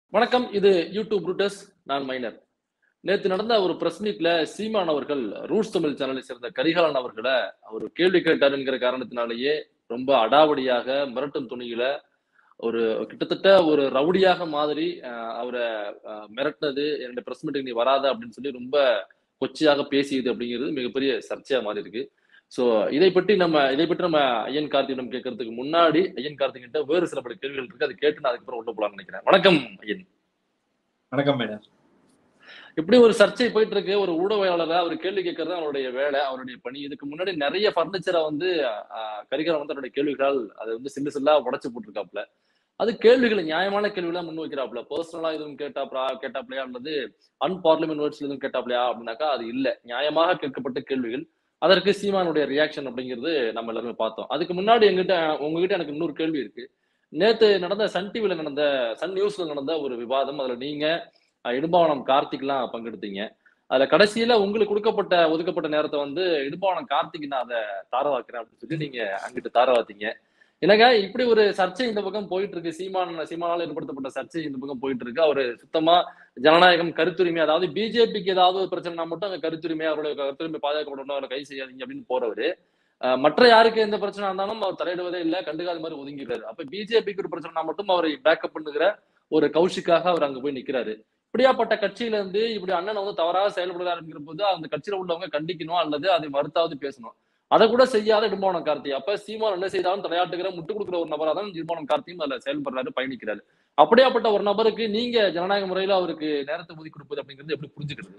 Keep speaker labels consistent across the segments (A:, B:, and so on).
A: வணக்கம் இது YouTube routers நான் மைனர் நேத்து நடந்த ஒரு பிரஸ் மீட்ல சீமான் அவர்கள் ரூட்ஸ் தமிழ் சேனலை சேர்ந்த கரிகாலன் அவர்களை அவர் கேள்வி கேட்டாருங்கிற காரணத்தினாலேயே ரொம்ப அடாவடியாக மிரட்டும் துணியில ஒரு கிட்டத்தட்ட ஒரு ரவுடியாக மாதிரி அஹ், அவரை அஹ், மிரட்டினது என்னுடைய பிரஸ் மீட்டுக்கு நீ வராத அப்படின்னு சொல்லி ரொம்ப கொச்சையாக பேசியது அப்படிங்கிறது மிகப்பெரிய சர்ச்சையா மாறி இருக்கு சோ இதை பற்றி நம்ம இதை பற்றி நம்ம ஐயன் கார்த்தியிடம் கேட்கறதுக்கு முன்னாடி ஐயன் கார்த்திக் கிட்ட வேறு சில பல கேள்விகள் இருக்கு அதை கேட்டு நான் அதுக்கப்புறம் உள்ள போலாம்னு நினைக்கிறேன் வணக்கம் ஐயன்
B: வணக்கம் மேடம்
A: இப்படி ஒரு சர்ச்சை போயிட்டு இருக்கு ஒரு ஊடகவியலாளரை அவர் கேள்வி கேட்கறது அவருடைய வேலை அவருடைய பணி இதுக்கு முன்னாடி நிறைய பர்னிச்சரை வந்து ஆஹ், கரிகாலன் வந்து அவருடைய கேள்விகளால் அதை வந்து சில்லு சில்லா உடைச்சு போட்டிருக்காப்ல அது கேள்விகளை நியாயமான கேள்விகளை முன் வைக்கிறாப்ல பர்சனலா எதுவும் கேட்டாப்லா கேட்டாப்லையா அல்லது அன்பார்லிமெண்ட் வேர்ட்ஸ்ல எதுவும் கேட்டாப்லையா அப்படின்னாக்கா அது இல்ல நியாயமாக கேட்கப்பட்ட கேள்விகள் அதற்கு சீமானுடைய ரியாக்ஷன் அப்படிங்கிறது நம்ம எல்லாருமே பார்த்தோம் அதுக்கு முன்னாடி எங்கிட்ட உங்ககிட்ட எனக்கு இன்னொரு கேள்வி இருக்கு நேத்து நடந்த சன் டிவில நடந்த சன் நியூஸ்ல நடந்த ஒரு விவாதம் அதுல நீங்க அஹ், இடும்பாவனம் கார்த்திக்லாம் பங்கெடுத்தீங்க அதுல கடைசியில உங்களுக்கு கொடுக்கப்பட்ட ஒதுக்கப்பட்ட நேரத்தை வந்து இடும்பாவனம் கார்த்திக் நான் அதை தாரவாக்குறேன் அப்படின்னு சொல்லி நீங்க அங்கிட்டு தாரவாத்தீங்க எனக்கு இப்படி ஒரு சர்ச்சை இந்த பக்கம் போயிட்டு இருக்கு சீமான் சீமானால் ஏற்படுத்தப்பட்ட சர்ச்சை இந்த பக்கம் போயிட்டு இருக்கு அவரு சுத்தமா ஜனநாயகம் கருத்துரிமை அதாவது பிஜேபிக்கு ஏதாவது ஒரு பிரச்சனைனா மட்டும் அந்த கருத்துரிமை அவருடைய கருத்துரிமை பாதுகாக்கப்படணும் அவரை கை செய்யாதீங்க அப்படின்னு போறவரு அஹ், மற்ற யாருக்கு எந்த பிரச்சனை இருந்தாலும் அவர் தலையிடுவதே இல்லை கண்டுக்காத மாதிரி ஒதுங்கிடுறாரு அப்ப பிஜேபிக்கு ஒரு பிரச்சனைனா மட்டும் அவரை பேக்கப் பண்ணுகிற ஒரு கௌஷிக்காக அவர் அங்க போய் நிக்கிறாரு இப்படியாப்பட்ட கட்சியில இருந்து இப்படி அண்ணன் வந்து தவறாக செயல்படுறாருங்கிற போது அந்த கட்சியில உள்ளவங்க கண்டிக்கணும் அல்லது அதை மறுத்தாவது பேசணும் அதை கூட செய்யாத இடும்பாவனம் கார்த்தி அப்ப சீமான் என்ன செய்தாலும் தலையாட்டுகிற முட்டு கொடுக்குற ஒரு நபரா தான் இடும்பாவனம் கார்த்தியும் அதுல செயல்படுறாரு பயணிக்கிறாரு அப்படியாப்பட்ட ஒரு நபருக்கு நீங்க ஜனநாயக முறையில அவருக்கு நேரத்தை ஒதுக்கி கொடுப்பது அப்படிங்கிறது எப்படி புரிஞ்சுக்கிறது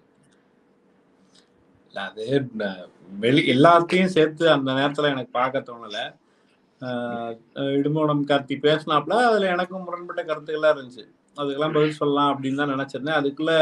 B: இல்ல அது ந- வெளி எல்லாத்தையும் சேர்த்து அந்த நேரத்துல எனக்கு பார்க்க தோணல ஆஹ் இடுமோனம் கார்த்தி பேசினாப்ல அதுல எனக்கும் முரண்பட்ட கருத்துக்கள்லாம் இருந்துச்சு அதுக்கெல்லாம் பதில் சொல்லலாம் அப்படின்னு தான் நினைச்சிருந்தேன் அதுக்குள்ள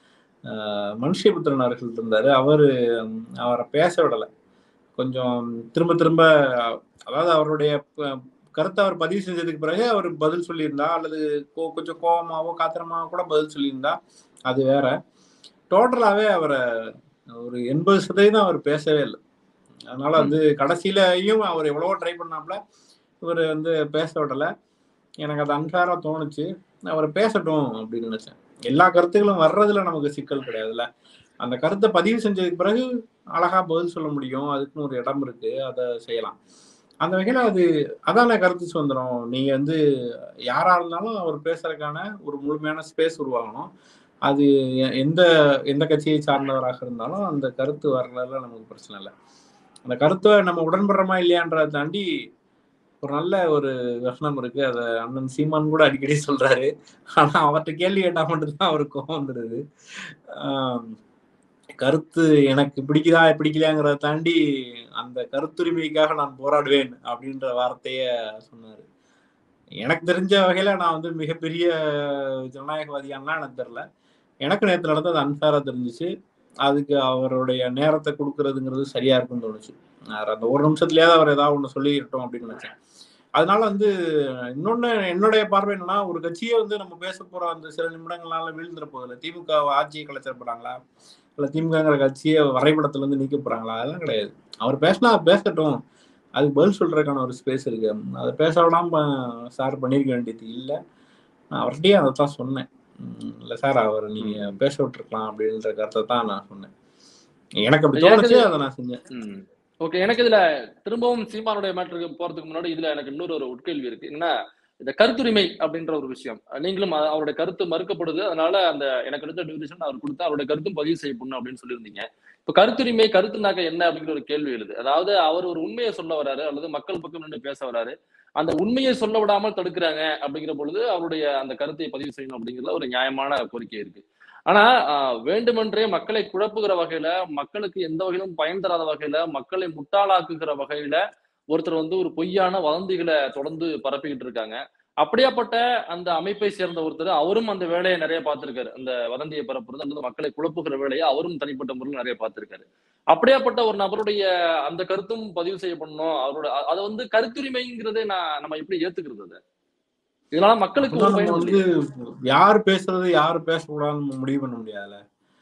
B: ஆஹ் மனுஷபுத்திரன் அவர்கள் இருந்தாரு அவரு ம், அவரை பேச விடல கொஞ்சம் திரும்ப திரும்ப அதாவது அவருடைய ப- கருத்தை அவர் பதிவு செஞ்சதுக்கு பிறகு அவர் பதில் சொல்லியிருந்தா அல்லது கோ- கொஞ்சம் கோபமாவோ காத்திரமாவோ கூட பதில் சொல்லியிருந்தா அது வேற டோட்டலாவே அவரை ஒரு எண்பது சதவீதம் அவர் பேசவே இல்லை அதனால வந்து கடைசியிலயும் அவர் எவ்வளவோ ட்ரை பண்ணாப்ல இவர் வந்து பேச விடல எனக்கு அது அன்றாரா தோணுச்சு அவர் பேசட்டும் அப்படின்னு நினைச்சேன் எல்லா கருத்துக்களும் வர்றதுல நமக்கு சிக்கல் கிடையாதுல்ல அந்த கருத்தை பதிவு செஞ்சதுக்கு பிறகு அழகா பதில் சொல்ல முடியும் அதுக்குன்னு ஒரு இடம் இருக்கு அதை செய்யலாம் அந்த வகையில அது அதான கருத்து சுதந்திரம் நீங்க வந்து யாரா இருந்தாலும் அவர் பேசுறதுக்கான ஒரு முழுமையான ஸ்பேஸ் உருவாகணும் அது எ- எந்த எந்த கட்சியை சார்ந்தவராக இருந்தாலும் அந்த கருத்து வர்றதுல நமக்கு பிரச்சனை இல்லை அந்த கருத்தை நம்ம உடன்படுறோமா இல்லையான்றதை தாண்டி ஒரு நல்ல ஒரு வசனம் இருக்கு அதை அண்ணன் சீமான் கூட அடிக்கடி சொல்றாரு ஆனா அவர்கிட்ட கேள்வி கேட்டா மட்டும்தான் அவருக்கு கோவம் வந்துடுது ஆம், கருத்து எனக்கு பிடிக்குதா பிடிக்கலையாங்கிறத தாண்டி அந்த கருத்துரிமைக்காக நான் போராடுவேன் அப்படின்ற வார்த்தைய சொன்னாரு எனக்கு தெரிஞ்ச வகையில நான் வந்து மிகப்பெரிய ஜனநாயகவாதியான்லாம் எனக்கு தெரியல எனக்கு நேற்று நடந்தது அன்ஃபேரா தெரிஞ்சுச்சு அதுக்கு அவருடைய நேரத்தை கொடுக்கறதுங்கிறது சரியா இருக்கும்னு தோணுச்சு நான் அந்த ஒரு நிமிஷத்துலயாவது அவர் ஏதாவது ஒண்ணு சொல்லிடட்டும் அப்படின்னு நினைச்சேன் அதனால வந்து இன்னொன்னு என்னுடைய பார்வை என்னன்னா ஒரு கட்சியே வந்து நம்ம பேச போற அந்த சில நிமிடங்களால வீழ்ந்துட போதில்ல திமுக ஆட்சியை கலைச்சிட போறாங்களா இல்ல திமுகங்கிற கட்சியை வரைபடத்துல இருந்து நீக்க போறாங்களா அதெல்லாம் கிடையாது அவர் பேசினா பேசட்டும் அதுக்கு பதில் சொல்றதுக்கான ஒரு ஸ்பேஸ் இருக்கு அதை பேச விடாம சார் பண்ணிருக்க வேண்டியது இல்லை நான் அவர்கிட்டயே அதை தான் சொன்னேன் உம் இல்ல சார் அவர் நீங்க பேச விட்டுருக்கலாம் அப்படின்ற கருத்தை தான் நான் சொன்னேன் எனக்கு அப்படி
A: எனக்கு
B: தோணுச்சு
A: இது-
B: அதை நான் செஞ்சேன்
A: ஓகே எனக்கு இதுல திரும்பவும் சீமானுடைய மேட்டருக்கு போறதுக்கு முன்னாடி இதுல எனக்கு இன்னொரு ஒரு உட்கேள்வி இருக்கு என்னன்னா இந்த கருத்துரிமை அப்படின்ற ஒரு விஷயம் நீங்களும் அ- அவருடைய கருத்து மறுக்கப்படுது அதனால அந்த எனக்கு எடுத்த டிவிஷன் அவர் கொடுத்தா அவருடைய கருத்தும் பதிவு செய்யப்படணும் அப்படின்னு சொல்லியிருந்தீங்க இப்ப கருத்துரிமை கருத்துனாக்க என்ன அப்படிங்கிற ஒரு கேள்வி எழுது அதாவது அவர் ஒரு உண்மையை சொல்ல வராரு அல்லது மக்கள் பக்கம் நின்று பேச வராரு அந்த உண்மையை சொல்ல விடாமல் தடுக்கிறாங்க அப்படிங்கிற பொழுது அவருடைய அந்த கருத்தை பதிவு செய்யணும் அப்படிங்கிறதுல ஒரு நியாயமான கோரிக்கை இருக்கு ஆனா ஆஹ், வேண்டுமென்றே மக்களை குழப்புகிற வகையில மக்களுக்கு எந்த வகையிலும் பயன் தராத வகையில மக்களை முட்டாளாக்குகிற வகையில ஒருத்தர் வந்து ஒரு பொய்யான வதந்திகளை தொடர்ந்து பரப்பிக்கிட்டு இருக்காங்க அப்படியாப்பட்ட அந்த அமைப்பை சேர்ந்த ஒருத்தர் அவரும் அந்த வேலையை நிறைய பார்த்திருக்காரு அந்த வதந்தியை பரப்புறது அல்லது மக்களை குழப்புகிற வேலையை அவரும் தனிப்பட்ட முறையில் நிறைய பார்த்திருக்காரு அப்படியாப்பட்ட ஒரு நபருடைய அந்த கருத்தும் பதிவு செய்யப்படணும் அவரோட அ- அதை வந்து கருத்துரிமைங்கிறதே நான் நம்ம எப்படி ஏத்துக்கிறது அதை இதனால மக்களுக்கு ஒரு
B: அப்பதான் நம்ம
A: பயனும்
B: வந்து
A: இல்லையே
B: யார் பேசுறது யார் பேசக்கூடாதுன்னு நம்ம முடிவு பண்ண முடியாதுல்ல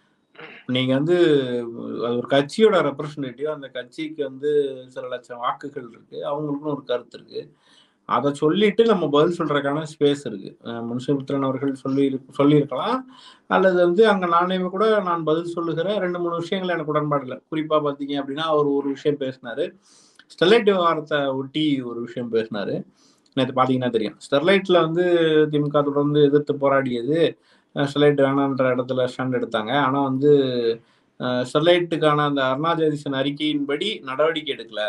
B: நீங்க வந்து அது ஒரு கட்சியோட ரெப்ரசன்டேட்டிவ் அந்த கட்சிக்கு வந்து சில லட்சம் வாக்குகள் இருக்கு அவங்களுக்கும் ஒரு கருத்து இருக்கு அதை சொல்லிட்டு நம்ம பதில் சொல்றதுக்கான ஸ்பேஸ் இருக்கு அஹ் முன்சிபுத்திரன் அவர்கள் சொல்லி சொல்லியிருக்கலாம் அல்லது வந்து அங்க நானே கூட நான் பதில் சொல்லுகிற ரெண்டு மூணு விஷயங்கள் எனக்கு உடன்பாடு இல்லை குறிப்பா பாத்தீங்க அப்படின்னா அவர் ஒரு விஷயம் பேசினாரு ஸ்டெர்லைட் விவகாரத்தை ஒட்டி ஒரு விஷயம் பேசினாரு நேற்று பார்த்தீங்கன்னா தெரியும் ஸ்டெர்லைட்ல வந்து திமுக தொடர்ந்து எதிர்த்து போராடியது அஹ் ஸ்டெர்லைட் வேணான்ற இடத்துல ஸ்டாண்ட் எடுத்தாங்க ஆனா வந்து அஹ் ஸ்டெர்லைட்டுக்கான அந்த அருணா ஜெகதீசன் அறிக்கையின்படி நடவடிக்கை எடுக்கல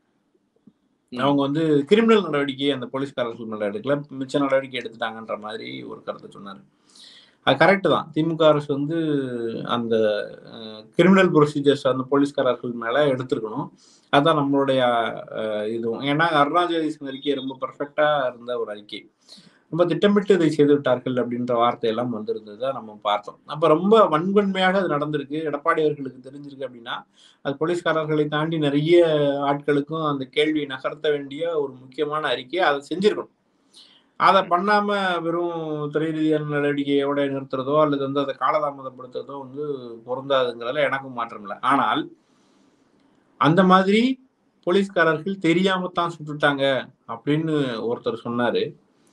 B: அவங்க வந்து கிரிமினல் நடவடிக்கை அந்த போலீஸ்காரர்கள் மேல எடுக்கல மிச்ச நடவடிக்கை எடுத்துட்டாங்கன்ற மாதிரி ஒரு கருத்தை சொன்னாரு அது கரெக்ட் தான் திமுக அரசு வந்து அந்த கிரிமினல் ப்ரொசீஜர்ஸ் அந்த போலீஸ்காரர்கள் மேல எடுத்திருக்கணும் அதான் நம்மளுடைய அஹ், இதுவும் ஏன்னா அருணா ஜெகதீசன் அறிக்கை ரொம்ப பர்ஃபெக்டா இருந்த ஒரு அறிக்கை ரொம்ப திட்டமிட்டு இதை செய்து விட்டார்கள் அப்படின்ற வார்த்தையெல்லாம் வந்திருந்ததை நம்ம பார்த்தோம் அப்ப ரொம்ப வன்கொன்மையாக அது நடந்திருக்கு எடப்பாடி அவர்களுக்கு தெரிஞ்சிருக்கு அப்படின்னா அது போலீஸ்காரர்களை தாண்டி நிறைய ஆட்களுக்கும் அந்த கேள்வியை நகர்த்த வேண்டிய ஒரு முக்கியமான அறிக்கையை அதை செஞ்சிருக்கணும் அதை பண்ணாம வெறும் துறை ரீதியான நடவடிக்கையோட நிறுத்துறதோ அல்லது வந்து அதை காலதாமதப்படுத்துறதோ வந்து பொருந்தாதுங்கிறதுல எனக்கும் மாற்றம் இல்லை ஆனால் அந்த மாதிரி போலீஸ்காரர்கள் தெரியாம தான் சுட்டுட்டாங்க அப்படின்னு ஒருத்தர் சொன்னாரு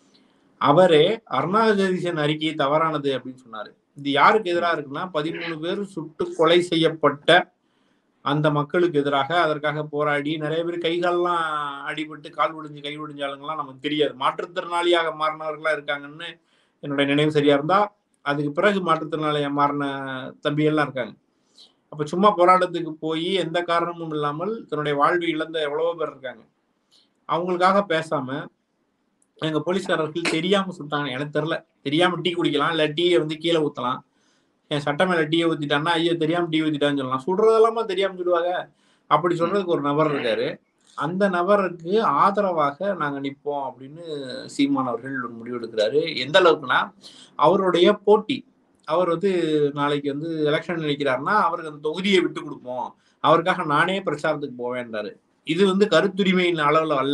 B: அவரே அருணா ஜெகதீசன் அறிக்கை தவறானது அப்படின்னு சொன்னாரு இது யாருக்கு எதிராக இருக்குன்னா பதிமூணு பேர் சுட்டு கொலை செய்யப்பட்ட அந்த மக்களுக்கு எதிராக அதற்காக போராடி நிறைய பேர் கைகால்லாம் அடிபட்டு கால் ஒடிஞ்சு கை ஒடிஞ்ச ஆளுங்கெல்லாம் நமக்கு தெரியாது மாற்றுத்திறனாளியாக மாறினவர்களா இருக்காங்கன்னு என்னுடைய நினைவு சரியா இருந்தா அதுக்கு பிறகு மாற்றுத்திறனாளியாக மாறின தம்பியெல்லாம் இருக்காங்க அப்ப சும்மா போராட்டத்துக்கு போய் எந்த காரணமும் இல்லாமல் தன்னுடைய வாழ்வை இழந்த எவ்வளவோ பேர் இருக்காங்க அவங்களுக்காக பேசாம எங்க போலீஸ்காரர்கள் தெரியாம சுட்டாங்க எனக்கு தெரியல தெரியாம டீ குடிக்கலாம் இல்ல டீயை வந்து கீழே ஊத்தலாம் என் சட்டை மேல டீயை ஊத்திட்டான்னா ஐயோ தெரியாம டீ ஊத்திட்டான்னு சொல்லலாம் சுடுறதெல்லாமா தெரியாம சொல்லுவாங்க அப்படி சொல்றதுக்கு ஒரு நபர் இருக்காரு அந்த நபருக்கு ஆதரவாக நாங்க நிப்போம் அப்படின்னு சீமான் அவர்கள் ஒரு முடிவு எடுக்கிறாரு எந்த அளவுக்குன்னா அவருடைய போட்டி அவர் வந்து நாளைக்கு வந்து எலெக்ஷன் நினைக்கிறாருன்னா அவருக்கு அந்த தொகுதியை விட்டு கொடுப்போம் அவருக்காக நானே பிரச்சாரத்துக்கு போவேன்றாரு இது வந்து கருத்துரிமையின் அளவுல அல்ல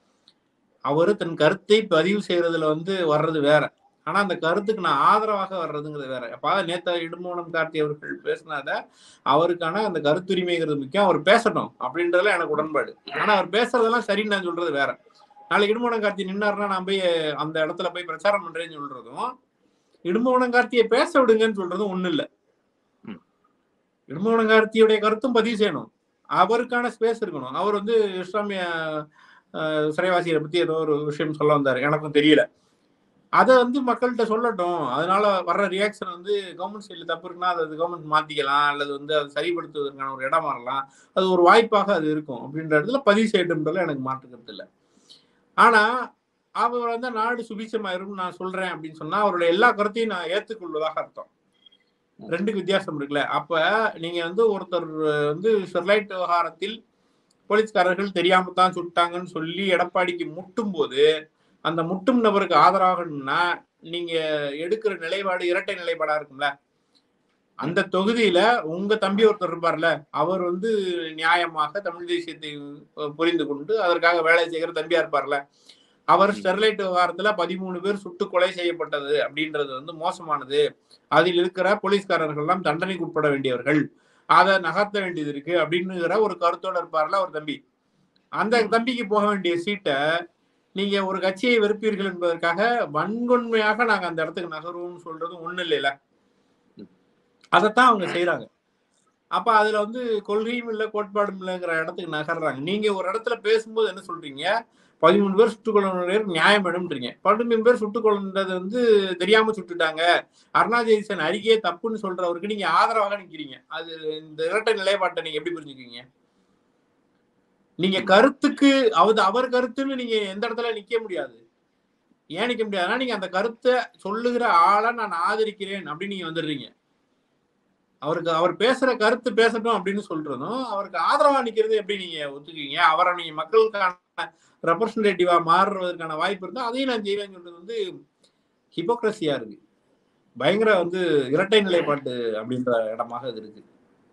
B: அவரு தன் கருத்தை பதிவு செய்யறதுல வந்து வர்றது வேற ஆனா அந்த கருத்துக்கு நான் ஆதரவாக வர்றதுங்கிறது வேற அப்ப நேத்த இடுமோனம் கார்த்தி அவர்கள் பேசினாத அவருக்கான அந்த கருத்துரிமைங்கிறது முக்கியம் அவர் பேசட்டும் அப்படின்றதுல எனக்கு உடன்பாடு ஆனா அவர் பேசுறதெல்லாம் சரின்னு நான் சொல்றது வேற நாளைக்கு இடுமோனம் கார்த்தி நின்னாருன்னா நான் போய் அந்த இடத்துல போய் பிரச்சாரம் பண்றேன்னு சொல்றதும் இடுமோனம் கார்த்தியை பேச விடுங்கன்னு சொல்றதும் ஒண்ணு இல்ல
A: ம்.
B: இடுமோனம் கார்த்தியுடைய கருத்தும் பதிவு செய்யணும் அவருக்கான ஸ்பேஸ் இருக்கணும் அவர் வந்து இஸ்லாமிய அஹ், சிறைவாசிகளை பத்தி ஏதோ ஒரு விஷயம் சொல்ல வந்தாரு எனக்கும் தெரியல அதை வந்து மக்கள்கிட்ட சொல்லட்டும் அதனால வர்ற ரியாக்ஷன் வந்து கவர்மெண்ட் சைடில் தப்பு இருக்குன்னா அதை கவர்மெண்ட் மாத்திக்கலாம் அல்லது வந்து அதை சரிப்படுத்துவதற்கான ஒரு இடம் வரலாம் அது ஒரு வாய்ப்பாக அது இருக்கும் அப்படின்ற இடத்துல பதிவு செய்யட்டும்ன்றதுல எனக்கு மாற்றுக்கிறது இல்லை ஆனா அவர் வந்து நாடு சுபிச்சமாயிரும் நான் சொல்றேன் அப்படின்னு சொன்னா அவருடைய எல்லா கருத்தையும் நான் ஏற்றுக்கொள்வதாக அர்த்தம் ரெண்டுக்கு வித்தியாசம் இருக்குல்ல அப்ப நீங்க வந்து ஒருத்தர் வந்து ஸ்டெர்லைட் விவகாரத்தில் போலீஸ்காரர்கள் தெரியாம தான் சுட்டாங்கன்னு சொல்லி எடப்பாடிக்கு முட்டும் போது அந்த முட்டும் நபருக்கு ஆதரவாகணும்னா நீங்க எடுக்கிற நிலைப்பாடு இரட்டை நிலைப்பாடா இருக்கும்ல அந்த தொகுதியில உங்க தம்பி ஒருத்தர் இருப்பார்ல அவர் வந்து நியாயமாக தமிழ் தேசியத்தை அஹ், புரிந்து கொண்டு அதற்காக வேலை செய்கிற தம்பியா இருப்பார்ல அவர் ஸ்டெர்லைட் விவகாரத்துல பதிமூணு பேர் சுட்டு கொலை செய்யப்பட்டது அப்படின்றது வந்து மோசமானது அதில் இருக்கிற போலீஸ்காரர்கள் எல்லாம் தண்டனைக்கு உட்பட வேண்டியவர்கள் அதை நகர்த்த வேண்டியது இருக்கு அப்படின்னுங்கிற ஒரு கருத்தோட இருப்பார்ல ஒரு தம்பி அந்த தம்பிக்கு போக வேண்டிய சீட்டை நீங்க ஒரு கட்சியை வெறுப்பீர்கள் என்பதற்காக வன்கொன்மையாக நாங்க அந்த இடத்துக்கு நகருவோம்னு சொல்றது ஒண்ணு இல்லைல்ல அதைத்தான் அவங்க செய்யறாங்க அப்ப அதுல வந்து கொள்கையும் இல்லை கோட்பாடும் இல்லைங்கிற இடத்துக்கு நகர்றாங்க நீங்க ஒரு இடத்துல பேசும்போது என்ன சொல்றீங்க பதிமூணு பேர் சுட்டுக் கொள்ளுநர் நியாயம் வேணும்ன்றீங்க பதிமூணு பேர் சுட்டுக் கொள்ளுன்றது வந்து தெரியாம சுட்டுட்டாங்க அருணா ஜெயசன் அறிக்கையே தப்புன்னு சொல்றவருக்கு நீங்க ஆதரவாக நிக்கிறீங்க அது இந்த இரட்டை நிலைப்பாட்டை நீங்க எப்படி புரிஞ்சுக்கீங்க நீங்க கருத்துக்கு அவது அவர் கருத்துன்னு நீங்க எந்த இடத்துல நிக்க முடியாது ஏன் நிக்க முடியாதுன்னா நீங்க அந்த கருத்தை சொல்லுகிற ஆளை நான் ஆதரிக்கிறேன் அப்படின்னு நீங்க வந்துடுறீங்க அவருக்கு அவர் பேசுற கருத்து பேசட்டும் அப்படின்னு சொல்றதும் அவருக்கு ஆதரவா நிக்கிறது எப்படி நீங்க ஒத்துக்குவீங்க அவரை நீங்க மக்களுக்கான ரெப்ரசன்டேட்டிவா மாறுறதுக்கான வாய்ப்பு இருந்தா அதையும் நான் செய்வேன்னு சொல்றது வந்து ஹிப்போக்ரஸியா இருக்கு பயங்கர வந்து இரட்டை நிலைப்பாட்டு அப்படின்ற இடமாக இது இருக்கு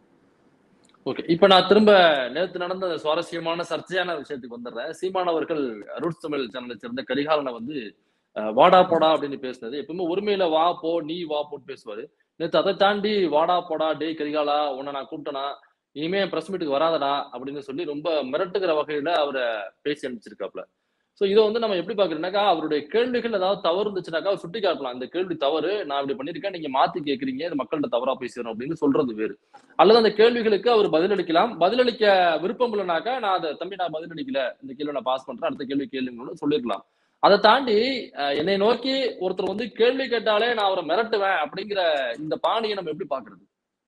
A: ஓகே இப்ப நான் திரும்ப நேத்து நடந்த அந்த சுவாரஸ்யமான சர்ச்சையான விஷயத்துக்கு வந்துடுறேன் சீமான் அவர்கள் ரூட்ஸ் தமிழ் சேனலை சேர்ந்த கரிகாலனை வந்து அஹ், வாடா போடா அப்படின்னு பேசுனது எப்பவுமே உரிமையில வா போ நீ வா போட்டு பேசுவாரு நேத்து அதை தாண்டி வாடா போடா டேய் கரிகாலா உன்னை நான் கூப்பிட்டனா இனிமே பிரஸ் மீட்டுக்கு வராதடா அப்படின்னு சொல்லி ரொம்ப மிரட்டுகிற வகையில அவரை பேசி அனுப்பிச்சிருக்காப்ல சோ இதை வந்து நம்ம எப்படி பாக்குறோம்னாக்கா அவருடைய கேள்விகள் ஏதாவது தவறு இருந்துச்சுனாக்கா அவர் சுட்டி காட்டலாம் இந்த கேள்வி தவறு நான் இப்படி பண்ணிருக்கேன் நீங்க மாத்தி கேக்குறீங்க இது மக்கள்கிட்ட தவறா போய் சேரும் அப்படின்னு சொல்றது வேறு அல்லது அந்த கேள்விகளுக்கு அவர் பதிலளிக்கலாம் பதிலளிக்க விருப்பம் இல்லைனாக்கா நான் அதை தம்பி நான் பதிலளிக்கல இந்த கேள்வி நான் பாஸ் பண்றேன் அடுத்த கேள்வி கேளுங்கன்னு சொல்லிருக்கலாம் அதை தாண்டி அஹ், என்னை நோக்கி ஒருத்தர் வந்து கேள்வி கேட்டாலே நான் அவரை மிரட்டுவேன் அப்படிங்கிற இந்த பாணியை நம்ம எப்படி பாக்குறது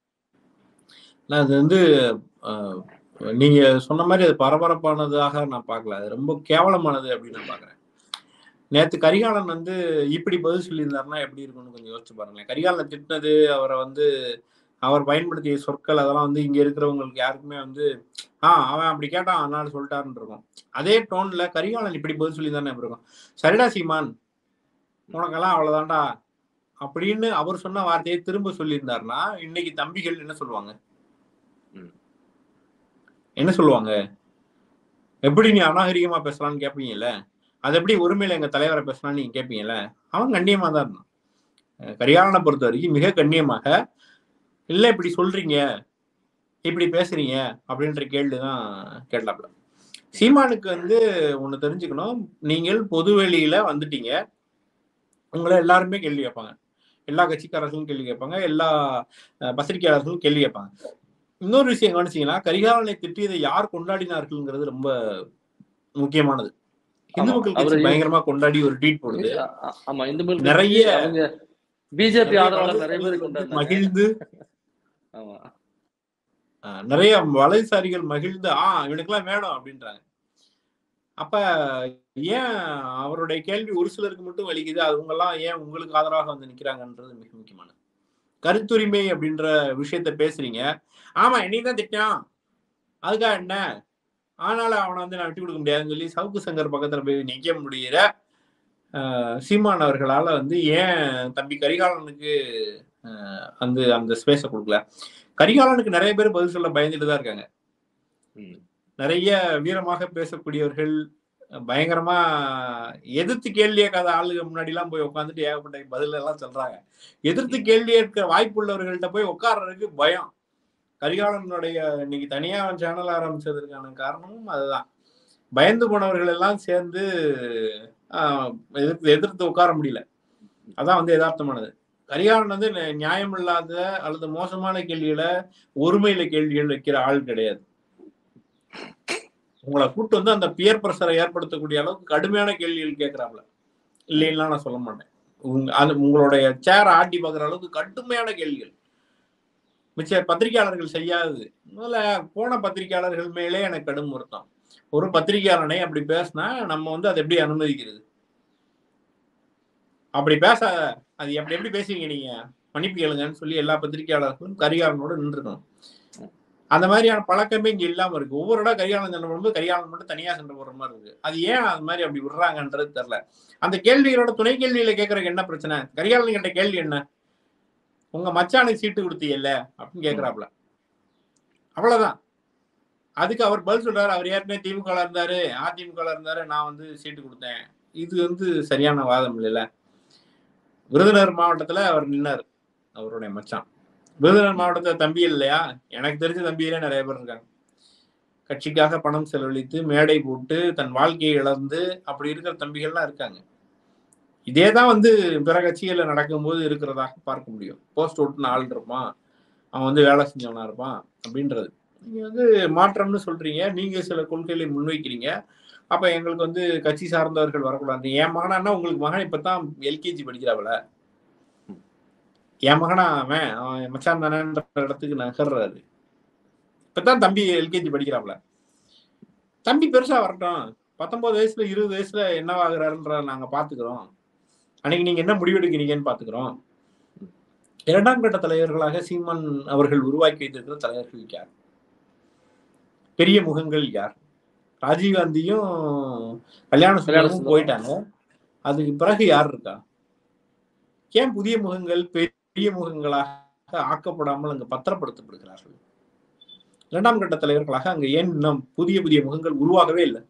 B: நான் அது வந்து அஹ், நீங்க சொன்ன மாதிரி அது பரபரப்பானதாக நான் பார்க்கல அது ரொம்ப கேவலமானது அப்படின்னு நான் பாக்குறேன் நேத்து கரிகாலன் வந்து இப்படி பதில் சொல்லியிருந்தாருன்னா எப்படி இருக்கும்னு கொஞ்சம் யோசிச்சு பாருங்களேன் கரிகாலனை திட்டினது அவரை வந்து அவர் பயன்படுத்திய சொற்கள் அதெல்லாம் வந்து இங்க இருக்கிறவங்களுக்கு யாருக்குமே வந்து ஆஹ் அவன் அப்படி கேட்டான் அதனால சொல்லிட்டாருன்னு இருக்கும் அதே டோன்ல கரிகாலன் இப்படி பதில் சொல்லியிருந்தானே எப்படி இருக்கும் சரிடா சீமான் உனக்கெல்லாம் அவ்வளவுதான்டா அப்படின்னு அவர் சொன்ன வார்த்தையை திரும்ப சொல்லியிருந்தாருன்னா இன்னைக்கு தம்பிகள் என்ன சொல்லுவாங்க
A: ம்.
B: என்ன சொல்லுவாங்க எப்படி நீ அநாகரிகமா பேசலாம்னு கேட்பீங்கல்ல அது எப்படி உரிமையில எங்க தலைவரை பேசலாம்னு நீங்க கேட்பீங்கல்ல அவன் கண்ணியமா தான் இருந்தான் அஹ் கரிகாலனை பொறுத்த வரைக்கும் மிக கண்ணியமாக இல்ல இப்படி சொல்றீங்க இப்படி பேசுறீங்க அப்படின்ற கேள்விதான் கேட்டாப்ல சீமானுக்கு வந்து ஒண்ணு தெரிஞ்சுக்கணும் நீங்கள் பொது வெளியில வந்துட்டீங்க உங்களை எல்லாருமே கேள்வி கேட்பாங்க எல்லா கட்சிக்காரர்களும் கேள்வி கேட்பாங்க எல்லா அஹ், பத்திரிகையாளர்களும் கேள்வி கேட்பாங்க இன்னொரு விஷயம் கவனிச்சீங்கன்னா கரிகாலனை திட்டியதை யார் கொண்டாடினார்கள்ங்கிறது ரொம்ப முக்கியமானது இந்து
A: ஆமா,
B: மக்கள் கட்சி
A: அவரு-
B: பயங்கரமா கொண்டாடி ஒரு ட்வீட் போடுது
A: ஆ- ஆ- ஆமா இந்த மாதிரி
B: நிறைய
A: அவங்க பிஜேபி
B: நிறைய
A: ஆதரவாளர் நிறைய பேர்
B: வலதுசாரிகள் வந்து
A: கொண்டாடினாங்க
B: மகிழ்ந்து
A: ஆமா
B: அஹ், நிறைய வலதுசாரிகள் மகிழ்ந்து ஆ இவனுக்கெல்லாம் வேணும் அப்படின்றாங்க அப்ப ஏன் அவருடைய கேள்வி ஒரு சிலருக்கு மட்டும் வலிக்குது அவங்க எல்லாம் ஏன் உங்களுக்கு ஆதரவாக வந்து நிக்கிறாங்கன்றது மிக முக்கியமானது கருத்துரிமை அப்படின்ற விஷயத்த பேசுறீங்க ஆமா என்னையும் தான் திட்டான் அதுக்காக என்ன ஆனால அவனை வந்து நான் விட்டு கொடுக்க முடியாதுன்னு சொல்லி சவுக்கு சங்கர் பக்கத்துல போய் நிக்க முடியிற அஹ், சீமான் அவர்களால வந்து ஏன் தம்பி கரிகாலனுக்கு அஹ், அந்த அந்த ஸ்பேஸை கொடுக்கல கரிகாலனுக்கு நிறைய பேர் பதில் சொல்ல பயந்துட்டு தான் இருக்காங்க
A: ம்.
B: நிறைய வீரமாக பேசக்கூடியவர்கள் பயங்கரமா எதிர்த்து கேள்வி கேட்காத ஆளுங்க முன்னாடி எல்லாம் போய் உட்காந்துட்டு ஏகப்பட்ட பதில் எல்லாம் சொல்றாங்க எதிர்த்து கேள்வி கேட்க வாய்ப்புள்ளவர்கள்ட்ட போய் உட்கார்றதுக்கு பயம் கரிகாலனுடைய இன்னைக்கு தனியா சேனல் ஆரம்பிச்சதற்கான காரணமும் அதுதான் பயந்து போனவர்கள் எல்லாம் சேர்ந்து ஆஹ், எதிர்த்து எதிர்த்து உட்கார முடியல அதான் வந்து யதார்த்தமானது கரிகாலன் வந்து நி- நியாயமில்லாத அல்லது மோசமான கேள்விகளை ஒருமையில கேள்விகள் வைக்கிற ஆள் கிடையாது உங்களை கூட்டு வந்து அந்த பியர் பிரஷரை ஏற்படுத்தக்கூடிய அளவுக்கு கடுமையான கேள்விகள் கேட்கிறாப்ல இல்லைன்னா நான் சொல்ல மாட்டேன் உங்க அது உங்களுடைய சேர ஆட்டி பார்க்குற அளவுக்கு கடுமையான கேள்விகள் மிச்ச பத்திரிகையாளர்கள் செய்யாதது முதல்ல போன பத்திரிகையாளர்கள் மேலே எனக்கு கடும் வருத்தம் ஒரு பத்திரிகையாளனை அப்படி பேசினா நம்ம வந்து அதை எப்படி அனுமதிக்கிறது அப்படி பேச அது எப்படி எப்படி பேசுவீங்க நீங்க மன்னிப்பு கேளுங்கன்னு சொல்லி எல்லா பத்திரிகையாளர்களும் கரிகாலனோட நின்றுக்கணும் அந்த மாதிரியான பழக்கமே இங்க இல்லாம இருக்கு ஒவ்வொரு இடம் கரிகாலன் சண்டை போடும்போது கரிகாலன் மட்டும் தனியா சண்டை போடுற மாதிரி இருக்கு அது ஏன் அது மாதிரி அப்படி விடுறாங்கன்றது தெரியல அந்த கேள்விகளோட துணை கேள்வியில கேட்கறதுக்கு என்ன பிரச்சனை கரிகாலன் கிட்ட கேள்வி என்ன உங்க மச்சானுக்கு சீட்டு கொடுத்தீங்கல்ல அப்படின்னு கேக்குறாப்ல அவ்வளவுதான் அதுக்கு அவர் பதில் சொல்றாரு அவர் ஏற்கனவே திமுக இருந்தாரு அதிமுக இருந்தாரு நான் வந்து சீட்டு கொடுத்தேன் இது வந்து சரியான வாதம் இல்லைல்ல விருதுநகர் மாவட்டத்துல அவர் நின்னார் அவருடைய மச்சான் விருதுநகர் மாவட்டத்துல தம்பி இல்லையா எனக்கு தெரிஞ்ச தம்பியிலே நிறைய பேர் இருக்காங்க கட்சிக்காக பணம் செலவழித்து மேடை போட்டு தன் வாழ்க்கையை இழந்து அப்படி இருக்கிற தம்பிகள்லாம் இருக்காங்க இதே தான் வந்து பிற கட்சிகள்ல நடக்கும்போது இருக்கிறதாக பார்க்க முடியும் போஸ்ட் ஓட்டுன ஆள் இருப்பான் அவன் வந்து வேலை செஞ்சவனா இருப்பான் அப்படின்றது நீங்க வந்து மாற்றம்னு சொல்றீங்க நீங்க சில கொள்கைகளை முன்வைக்கிறீங்க அப்ப எங்களுக்கு வந்து கட்சி சார்ந்தவர்கள் வரக்கூடாது என் மகனான்னா உங்களுக்கு மகன் இப்பதான் எல்கேஜி படிக்கிறாவில என் மகனா அவன் அவன் என் மச்சான் தானேன்ற இடத்துக்கு நகர்றாரு இப்பதான் தம்பி எல்கேஜி படிக்கிறாப்ல தம்பி பெருசா வரட்டும் பத்தொன்பது வயசுல இருபது வயசுல என்னவாகிறாருன்ற நாங்க பாத்துக்கிறோம் அன்னைக்கு நீங்க என்ன முடிவெடுக்கிறீங்கன்னு பாத்துக்கிறோம் இரண்டாம் கட்ட தலைவர்களாக சீமான் அவர்கள் உருவாக்கி வைத்திருக்கிற தலைவர்கள் யார் பெரிய முகங்கள் யார் ராஜீவ்காந்தியும் கல்யாண சுந்தரமும்
A: சுந்தரம்.
B: போயிட்டாங்க அதுக்கு பிறகு யார் இருக்கா ஏன் புதிய முகங்கள் பெரிய முகங்களாக ஆக்கப்படாமல் அங்கு பத்திரப்படுத்தப்படுகிறார்கள் இரண்டாம் கட்ட தலைவர்களாக அங்க ஏன் இன்னும் புதிய புதிய முகங்கள் உருவாகவே இல்லை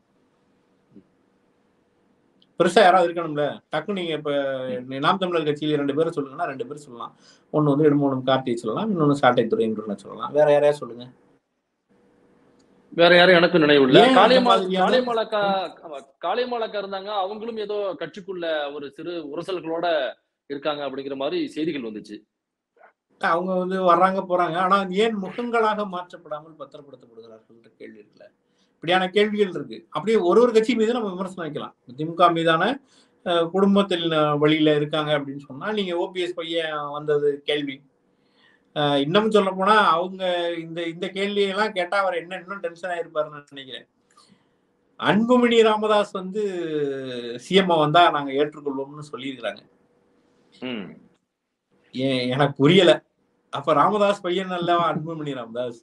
B: பெருசா யாராவது இருக்கணும்ல டக்கு நீங்க இப்ப நாம் தமிழர் கட்சியில ரெண்டு பேரும் சொல்லுங்கன்னா ரெண்டு பேரும் சொல்லலாம் ஒண்ணு வந்து இடுமோனம் கார்த்திகை சொல்லலாம் இன்னொன்னு சாட்டை துறைன்னு சொல்லலாம் வேற யாரையா சொல்லுங்க
A: வேற யாரும் எனக்கும் நினைவு இல்ல
B: ஏன் அந்த
A: காளியம்மா
B: மாதிரியான-
A: காளியம்மாளக்கா காளியம்மாளக்கா இருந்தாங்க அவங்களும் ஏதோ கட்சிக்குள்ள ஒரு சிறு உரசல்களோட இருக்காங்க அப்படிங்கிற மாதிரி செய்திகள் வந்துச்சு
B: அவங்க வந்து வர்றாங்க போறாங்க ஆனா ஏன் முகங்களாக மாற்றப்படாமல் பத்திரப்படுத்தப்படுகிறார்கள் என்ற கேள்வி இருக்குல்ல இப்படியான கேள்விகள் இருக்கு அப்படியே ஒரு ஒரு கட்சி மீது நம்ம விமர்சனம் வைக்கலாம் திமுக மீதான அஹ், குடும்பத்தில் அஹ், வழியில இருக்காங்க அப்படின்னு சொன்னா நீங்க ஓபிஎஸ் பையன் வந்தது கேள்வி அஹ், இன்னும் சொல்ல போனா அவங்க இந்த இந்த கேள்வியெல்லாம் கேட்டா அவர் என்ன இன்னும் டென்ஷன் ஆயிருப்பாருன்னு நினைக்கிறேன் அன்புமணி ராமதாஸ் வந்து சிஎம் வந்தா நாங்க ஏற்றுக்கொள்வோம்னு சொல்லியிருக்கிறாங்க
A: ம்
B: ஏன் எனக்கு புரியல அப்ப ராமதாஸ் பையன் அல்லவா அன்புமணி ராமதாஸ்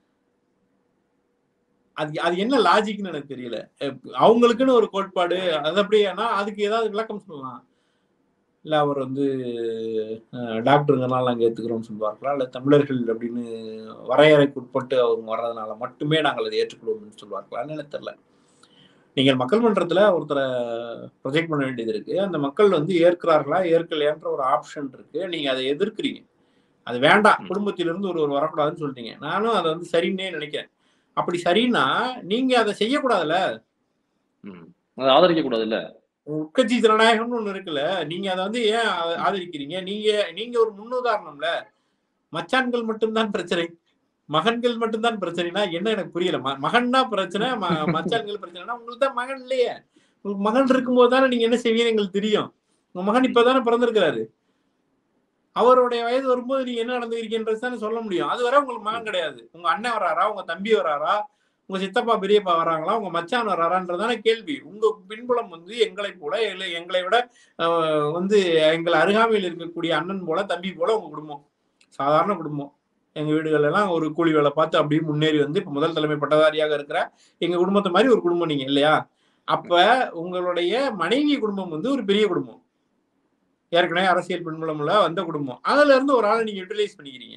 B: அது அது என்ன லாஜிக்னு எனக்கு தெரியல அஹ் அவங்களுக்குன்னு ஒரு கோட்பாடு அது அப்படியானா அதுக்கு ஏதாவது விளக்கம் சொல்லலாம் இல்ல அவர் வந்து அஹ், டாக்டருங்கனால நாங்க ஏத்துக்கிறோம்னு சொல்லுவார்களா இல்ல தமிழர்கள் அப்படின்னு வரையறைக்கு உட்பட்டு அவங்க வர்றதுனால மட்டுமே நாங்கள் அதை ஏற்றுக்கொள்வோம்னு சொல்லுவார்களான்னு எனக்கு தெரியல நீங்கள் மக்கள் மன்றத்துல ஒருத்தரை ப்ரொஜெக்ட் பண்ண வேண்டியது இருக்கு அந்த மக்கள் வந்து ஏற்கிறார்களா ஏற்கலையான்ற ஒரு ஆப்ஷன் இருக்கு நீங்க அதை எதிர்க்கிறீங்க அது வேண்டாம்
A: ம்.
B: குடும்பத்திலிருந்து ஒரு ஒரு வரக்கூடாதுன்னு சொல்லிட்டீங்க நானும் அதை வந்து சரின்னே நினைக்கிறேன் அப்படி சரின்னா நீங்க அதை செய்யக்கூடாதுல்ல
A: ம் அதை ஆதரிக்க கூடாது இல்ல
B: உட்கட்சி ஜனநாயகம்னு ஒண்ணு இருக்குல்ல நீங்க அதை வந்து ஏன் ஆ- ஆதரிக்கிறீங்க நீங்க நீங்க ஒரு முன்னுதாரணம்ல மச்சான்கள் மட்டும்தான் பிரச்சனை மகன்கள் மட்டும்தான் பிரச்சனைனா என்ன எனக்கு புரியல ம- மகன்னா பிரச்சனை ம- மச்சான்கள் பிரச்சனைனா உங்களுக்கு தான் மகன் இல்லையே உங்களுக்கு மகன் இருக்கும்போது தானே நீங்க என்ன செய்வீங்கன்னு எங்களுக்கு தெரியும் உங்க மகன் இப்பதானே பிறந்திருக்கிறாரு அவருடைய வயது வரும்போது நீங்க என்ன நடந்துக்கிறீங்கன்றது தானே சொல்ல முடியும் அது வரை உங்களுக்கு மகன் கிடையாது உங்க அண்ணன் வராரா உங்க தம்பி வராரா உங்க சித்தப்பா பெரியப்பா வராங்களா உங்க மச்சான் வராரான்றதான கேள்வி உங்க பின்புலம் வந்து எங்களை போல இல்லை எங்களை விட அஹ், வந்து எங்கள் அருகாமையில் இருக்கக்கூடிய அண்ணன் போல தம்பி போல உங்க குடும்பம் சாதாரண குடும்பம் எங்க வீடுகள் எல்லாம் ஒரு கூலி வேலை பார்த்து அப்படியே முன்னேறி வந்து இப்ப முதல் தலைமை பட்டதாரியாக இருக்கிற எங்க குடும்பத்தை மாதிரி ஒரு குடும்பம் நீங்க இல்லையா அப்ப உங்களுடைய மனைவி குடும்பம் வந்து ஒரு பெரிய குடும்பம் ஏற்கனவே அரசியல் பின்புலமுள்ள வந்த குடும்பம் அதுல இருந்து ஒரு ஆளை நீங்க யூட்டிலைஸ் பண்ணிக்கிறீங்க